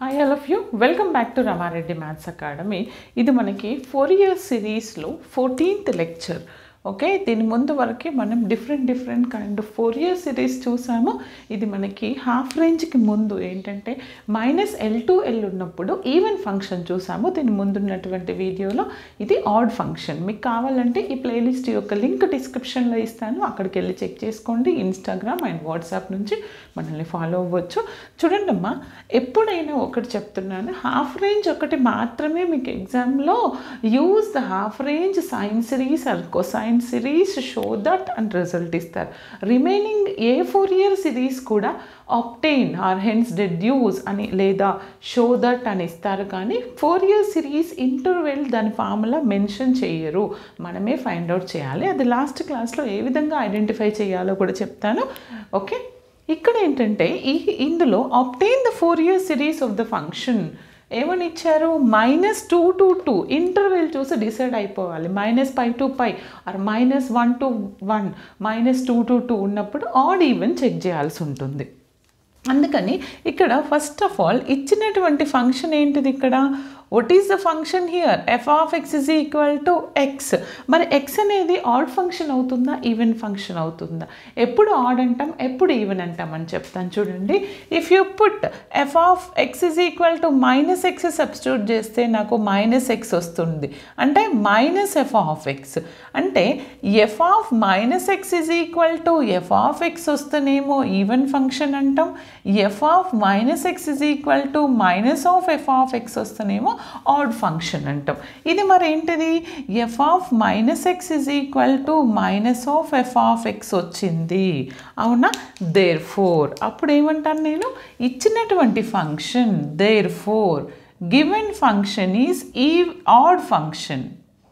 hi all of you welcome back to Ramareddy maths academy ఇది మనకి Fourier సిరీస్లో fourteenth lecture okay దీని ముందు వరకు మనం different different kind of Fourier series చూసాము ఇది మనకి హాఫ్ రేంజ్కి ముందు ఏంటంటే మైనస్ ఎల్ టు ఎల్ ఉన్నప్పుడు ఈవెన్ ఫంక్షన్ చూసాము దీని ముందున్నటువంటి వీడియోలో ఇది ఆడ్ ఫంక్షన్ మీకు కావాలంటే ఈ ప్లేలిస్ట్ యొక్క లింక్ డిస్క్రిప్షన్లో ఇస్తాను అక్కడికి వెళ్ళి చెక్ చేసుకోండి ఇన్స్టాగ్రామ్ అండ్ వాట్సాప్ నుంచి మనల్ని ఫాలో అవ్వచ్చు చూడండి అమ్మా ఎప్పుడైనా ఒకటి చెప్తున్నాను హాఫ్ రేంజ్ ఒకటి మాత్రమే మీకు ఎగ్జామ్లో use the half range sine series or cosine series show that and result ఇస్తారు remaining a Fourier series కూడా ఆప్టైన్ ఆర్ హెన్స్ డెడ్యూస్ అని లేదా షో దట్ అని ఇస్తారు కానీ ఫోర్ ఇయర్ సిరీస్ ఇంటర్వెల్ దాని ఫార్ములా మెన్షన్ చేయరు మనమే ఫైండ్ అవుట్ చేయాలి అది లాస్ట్ క్లాస్లో ఏ విధంగా ఐడెంటిఫై చేయాలో కూడా చెప్తాను ఓకే ఇక్కడ ఏంటంటే ఈ ఇందులో obtain the Fourier series of the function ఏమని ఇచ్చారు minus two to two interval చూసి డిసైడ్ అయిపోవాలి minus pi to pi or minus one to one minus two to two ఉన్నప్పుడు ఆడ్ ఈవెన్ చెక్ చేయాల్సి ఉంటుంది అందుకని ఇక్కడ ఫస్ట్ ఆఫ్ ఆల్ ఇచ్చినటువంటి ఫంక్షన్ ఏంటిది ఇక్కడ what is the function here f of x is equal to x మరి x అనేది ఆడ్ ఫంక్షన్ అవుతుందా ఈవెన్ ఫంక్షన్ అవుతుందా ఎప్పుడు ఆడ్ అంటాం ఎప్పుడు ఈవెన్ అంటాం అని చెప్తాను చూడండి if you put f of x is equal to minus x substitute చేస్తే నాకు మైనస్ ఎక్స్ వస్తుంది అంటే మైనస్ ఎఫ్ ఆఫ్ ఎక్స్ అంటే f of minus x is equal to f of x వస్తేనేమో ఈవెన్ ఫంక్షన్ అంటాం f of minus x is equal to minus of F of x వస్తేనేమో odd function అంటాం ఇది మరి ఏంటిది f of minus x is equal to minus of F of x వచ్చింది అవునా therefore అప్పుడు ఏమంటాను నేను ఇచ్చినటువంటి function therefore given function is ఈ odd function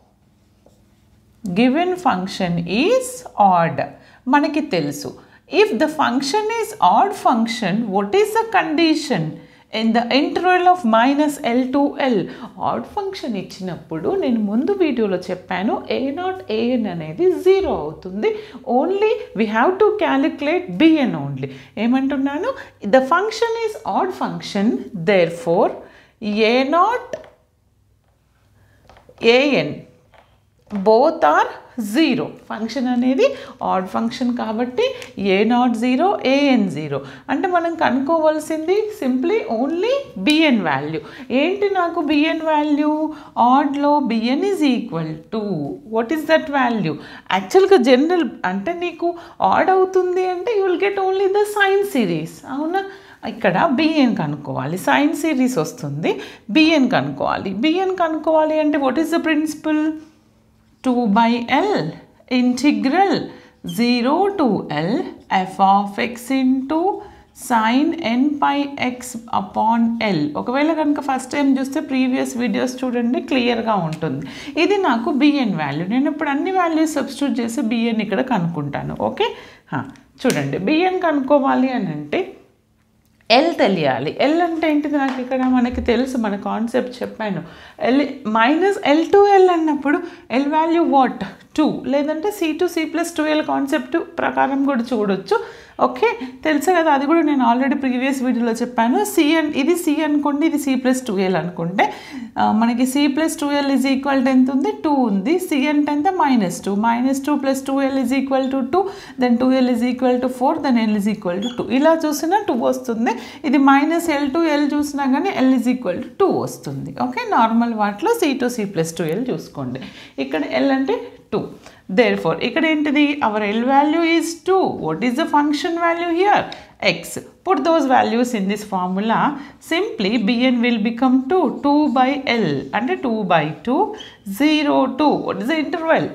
given function is odd మనకి తెలుసు if the function is odd function what is the condition in the interval of minus L to L odd function ఇచ్చినప్పుడు నేను ముందు వీడియోలో చెప్పాను a naught a n అనేది zero అవుతుంది only we have to calculate b n only ఏమంటున్నాను the function is odd function there four a naught a n both are zero function అనేది odd function కాబట్టి a naught zero a n zero అంటే మనం కనుక్కోవాల్సింది simply only b n value ఏంటి నాకు b n value ఆడ్లో b n is equal to what is that value యాక్చువల్గా general అంటే నీకు ఆడ్ అవుతుంది అంటే you will get only the sine series అవునా ఇక్కడ బిఎన్ కనుక్కోవాలి సైన్ సిరీస్ వస్తుంది బిఎన్ కనుక్కోవాలి బిఎన్ కనుక్కోవాలి అంటే what is the principal 2 by L integral 0 to L f of x into sin n pi x upon L ఒకవేళ కనుక first time చూస్తే ప్రీవియస్ వీడియోస్ చూడండి క్లియర్గా ఉంటుంది ఇది నాకు బిఎన్ వాల్యూ నేను ఇప్పుడు అన్ని వాల్యూస్ సబ్స్టిట్యూట్ చేసి బిఎన్ ఇక్కడ కనుక్కుంటాను ఓకే చూడండి బిఎన్ కనుక్కోవాలి అని అంటే ఎల్ తెలియాలి ఎల్ అంటే ఏంటిది నాకు ఇక్కడ మనకి తెలుసు మన కాన్సెప్ట్ చెప్పాను L minus L to L అన్నప్పుడు ఎల్ వాల్యూ వాట్ టూ లేదంటే c to C plus two L concept ప్రకారం కూడా చూడొచ్చు ఓకే తెలుసు కదా అది కూడా నేను ఆల్రెడీ ప్రీవియస్ వీడియోలో చెప్పాను సి అన్ ఇది సి అనుకోండి ఇది సి ప్లస్ టూ ఎల్ అనుకుంటే మనకి C plus two L is equal to ఎంత ఉంది టూ ఉంది సి అంటే ఎంత minus two minus two plus two L is equal to two then two L is equal to four then L is equal to two ఇలా చూసినా two వస్తుంది ఇది minus L to L చూసినా కానీ L is equal to two వస్తుంది okay normal వాటిలో C to C plus two L చూసుకోండి ఇక్కడ ఎల్ అంటే టూ దేర్ ఫోర్ ఇక్కడ ఏంటిది our L value is two what is the function value here X put those values in this formula simply B N will become two two by L అంటే two by two zero two what is the interval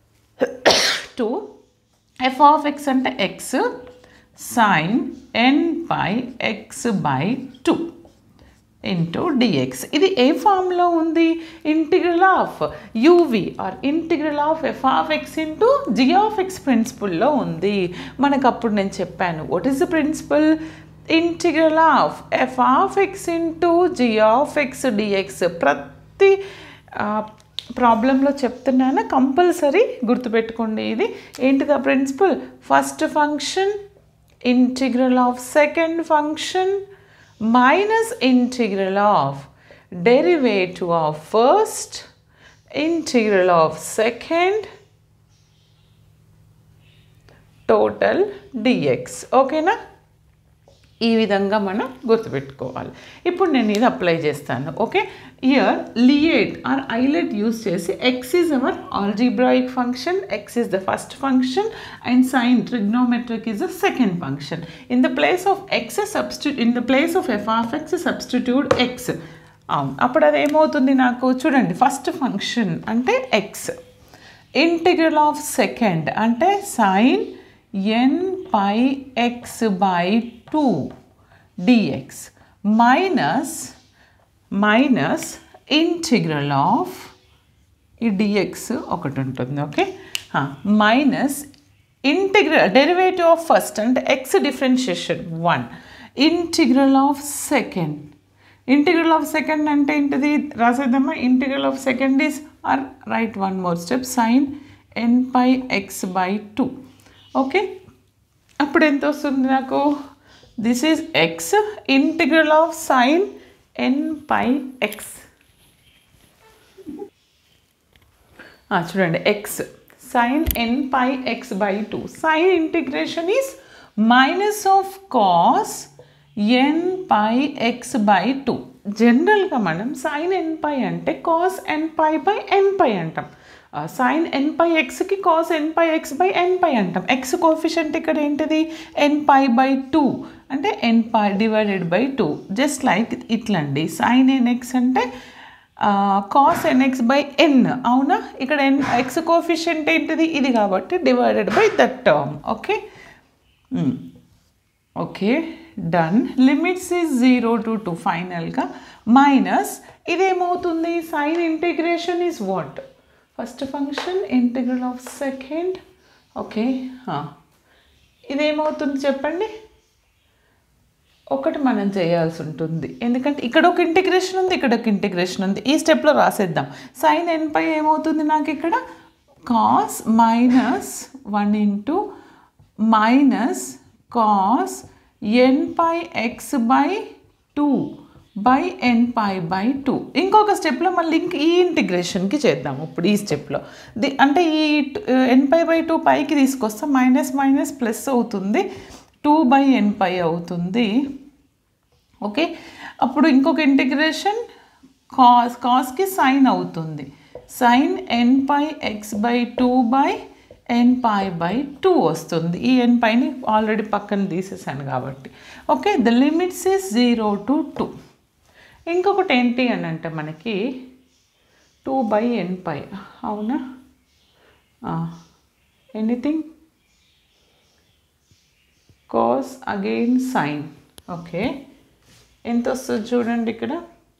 two F of X అంటే X sine N by X by two into D X ఇది ఏ ఫామ్లో ఉంది integral of U V or integral of F of X into G of X ప్రిన్సిపల్లో ఉంది మనకు అప్పుడు నేను చెప్పాను what is the principal integral of F of X into G of X D X ప్రతి ప్రాబ్లంలో చెప్తున్నాను కంపల్సరీ గుర్తుపెట్టుకోండి ఇది ఏంటిది ఆ principal first function integral of second function minus integral of derivative of first integral of second total dx ఓకేనా ఈ విధంగా మనం గుర్తుపెట్టుకోవాలి ఇప్పుడు నేను ఇది అప్లై చేస్తాను okay ILATE or ILATE use చేసి X is our algebraic function X is the first function and sine trigonometric is the second function in the place of X సబ్స్టి in the place of F of X substitute X అవును అప్పుడు అది ఏమవుతుంది నాకు చూడండి first function అంటే X integral of second అంటే sine N pi X by two D X minus minus integral of ఈ డిఎక్స్ ఒకటి ఉంటుంది okay minus integral derivative of first అంటే X differentiation one integral of second integral of second అంటే ఏంటిది రాసేద్దామా integral of second is or right one more step sine N pi X by two okay అప్పుడు ఎంత వస్తుంది నాకు this is X integral of sine N pi X చూడండి X sine N pi X by two sine integration is minus of cos N pi X by two జనరల్గా మనం sign N pi అంటే cos N pi by N pi అంటాం sine N pi ఎక్స్కి cos N pi X by N pi అంటాం X coefficient ఇక్కడ ఏంటిది ఎన్ pi by two అంటే N pi divided by two just like ఇట్లండి sine N X అంటే cos N X by N అవునా ఇక్కడ ఎన్ ఎక్స్ కోఫిషియంట్ ఏంటిది ఇది కాబట్టి divided by that term okay okay done limits is zero to two ఫైనల్గా minus ఇదేమవుతుంది sine integration is what first function integral of second okay ఇదేమవుతుంది చెప్పండి ఒకటి మనం చేయాల్సి ఉంటుంది ఎందుకంటే ఇక్కడ ఒక ఇంటిగ్రేషన్ ఉంది ఇక్కడ ఒక ఇంటిగ్రేషన్ ఉంది ఈ స్టెప్లో రాసేద్దాం సైన్ ఎన్ పై ఏమవుతుంది నాకు ఇక్కడ cos minus one into minus cos N pi X by two by N pi by two ఇంకొక స్టెప్లో మళ్ళీ ఇంక ఈ ఇంటిగ్రేషన్కి చేద్దాం ఇప్పుడు ఈ స్టెప్లో ది అంటే ఈ ఎన్ పై బై టూ పైకి తీసుకొస్తాం మైనస్ మైనస్ ప్లస్ అవుతుంది టూ బై ఎన్ పై అవుతుంది ఓకే అప్పుడు ఇంకొక ఇంటిగ్రేషన్ కాస్ కాస్కి సైన్ అవుతుంది sine N pi X by two by N pi by two వస్తుంది ఈ ఎన్ పైని ఆల్రెడీ పక్కన తీసేసాను కాబట్టి okay the limits is zero to two ఇంకొకటి ఏంటి అని అంటే మనకి టూ బై ఎన్ పై అవునా anything cos again sine okay ఎంత వస్తుంది చూడండి ఇక్కడ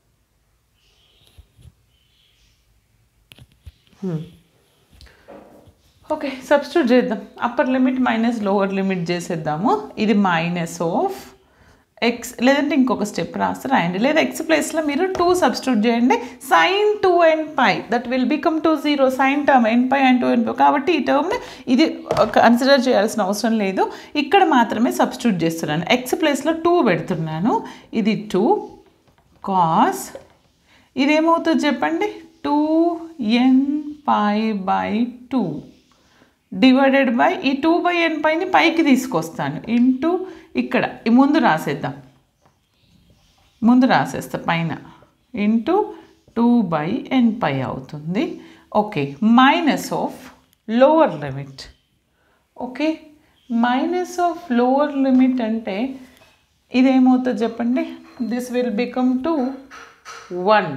ఓకే సబ్స్టిట్యూట్ చేద్దాం upper limit minus lower limit చేసేద్దాము ఇది మైనస్ ఆఫ్ ఎక్స్ లేదంటే ఇంకొక స్టెప్ రాస్తే రాయండి లేదా ఎక్స్ ప్లేస్లో మీరు టూ సబ్స్టిట్యూట్ చేయండి sine two and pi that will become two zero sine term N pi and two N pi కాబట్టి ఈ టర్మ్ని ఇది కన్సిడర్ చేయాల్సిన అవసరం లేదు ఇక్కడ మాత్రమే సబ్స్టిట్యూట్ చేస్తున్నాను ఎక్స్ ప్లేస్లో టూ పెడుతున్నాను ఇది టూ కాస్ ఇదేమవుతుంది చెప్పండి two N pi by two divided by ఈ టూ బై ఎన్ పైని పైకి తీసుకొస్తాను ఇంటూ ఇక్కడ ఈ ముందు రాసేద్దాం ముందు రాసేస్తా పైన into two by N pi అవుతుంది okay minus of lower limit okay minus of lower limit అంటే ఇదేమవుతుంది చెప్పండి this will become to one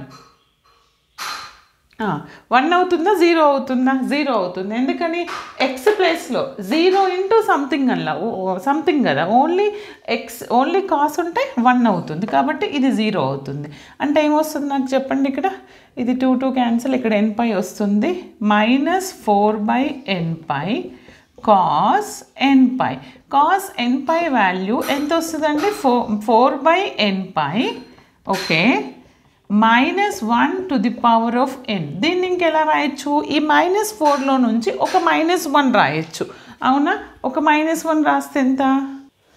one అవుతుందా జీరో అవుతుందా జీరో అవుతుంది ఎందుకని ఎక్స్ ప్లేస్లో జీరో ఇంటూ సంథింగ్ అలా సంథింగ్ కదా ఓన్లీ ఎక్స్ ఓన్లీ కాస్ ఉంటే వన్ అవుతుంది కాబట్టి ఇది జీరో అవుతుంది అంటే ఏమొస్తుంది నాకు చెప్పండి ఇక్కడ ఇది టూ టూ క్యాన్సిల్ ఇక్కడ ఎన్ పై వస్తుంది minus four by N pi cos N pi cos N pi value ఎంత వస్తుందండి four four by N pi okay minus one to the power of N దీన్ని ఇంకెలా రాయొచ్చు ఈ మైనస్ ఫోర్లో నుంచి ఒక మైనస్ వన్ రాయొచ్చు అవునా ఒక మైనస్ వన్ రాస్తే ఎంత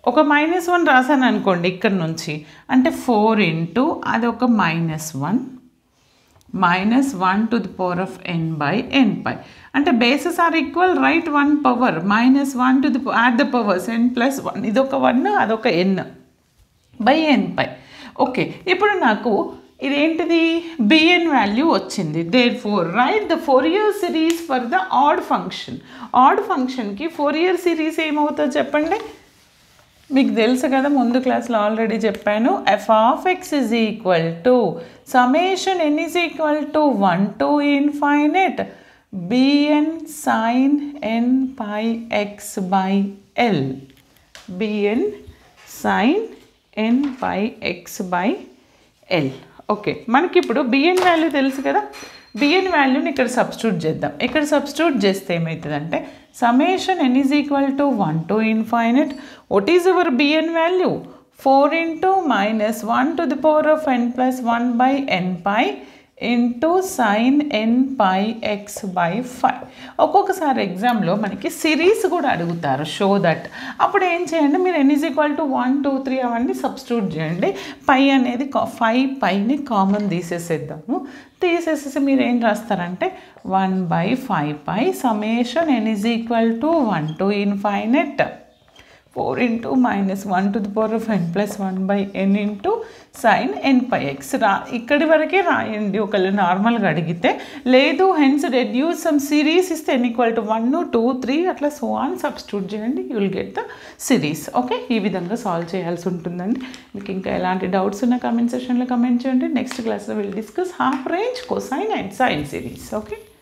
ఒక మైనస్ వన్ రాశాను అనుకోండి ఇక్కడ నుంచి అంటే ఫోర్ ఇంటూ అది ఒక minus one minus one to the power of N by N pi అంటే bases are equal right one power minus one to the add the powers N plus one ఇదొక one అదొక N by N pi okay ఇప్పుడు నాకు ఇదేంటిది B N value వచ్చింది therefore right the Fourier series for the odd function odd ఫంక్షన్కి Fourier series ఏమవుతుందో చెప్పండి మీకు తెలుసు కదా ముందు క్లాస్లో ఆల్రెడీ చెప్పాను F of X is equal to summation N is equal to one to infinite B N sine N pi X by L B N sine N by X by L okay మనకి ఇప్పుడు బిఎన్ వాల్యూ తెలుసు కదా B N వాల్యూని ఇక్కడ substitute చేద్దాం ఇక్కడ substitute చేస్తే ఏమవుతుందంటే summation N is equal to one to infinite what is our B N value four into minus one to the power of N plus one by N pi into sine N pi X by five ఒక్కొక్కసారి ఎగ్జామ్లో మనకి series కూడా అడుగుతారు show that అప్పుడు ఏం చేయండి మీరు N is equal to one two three అవన్నీ సబ్స్టిట్యూట్ చేయండి పై అనేది ఫైవ్ పైని కామన్ తీసేసేద్దాము తీసేసేసి మీరు ఏం రాస్తారంటే one by five pi summation N is equal to one to infinite four into minus one to the power of N plus one by N into sine N pi X రా ఇక్కడి వరకే రాయండి ఒకళ్ళు నార్మల్గా అడిగితే లేదు హెన్స్ రెడ్యూస్ సమ్ సిరీస్ ఇస్తే N equal to one two three అట్లా సో ఆన్ సబ్స్టిట్యూట్ చేయండి you will get the series okay ఈ విధంగా సాల్వ్ చేయాల్సి ఉంటుందండి మీకు ఇంకా ఎలాంటి డౌట్స్ ఉన్న కమెంట్ సెషన్లో కమెంట్ చేయండి నెక్స్ట్ క్లాస్లో will discuss half range cosine and sine series okay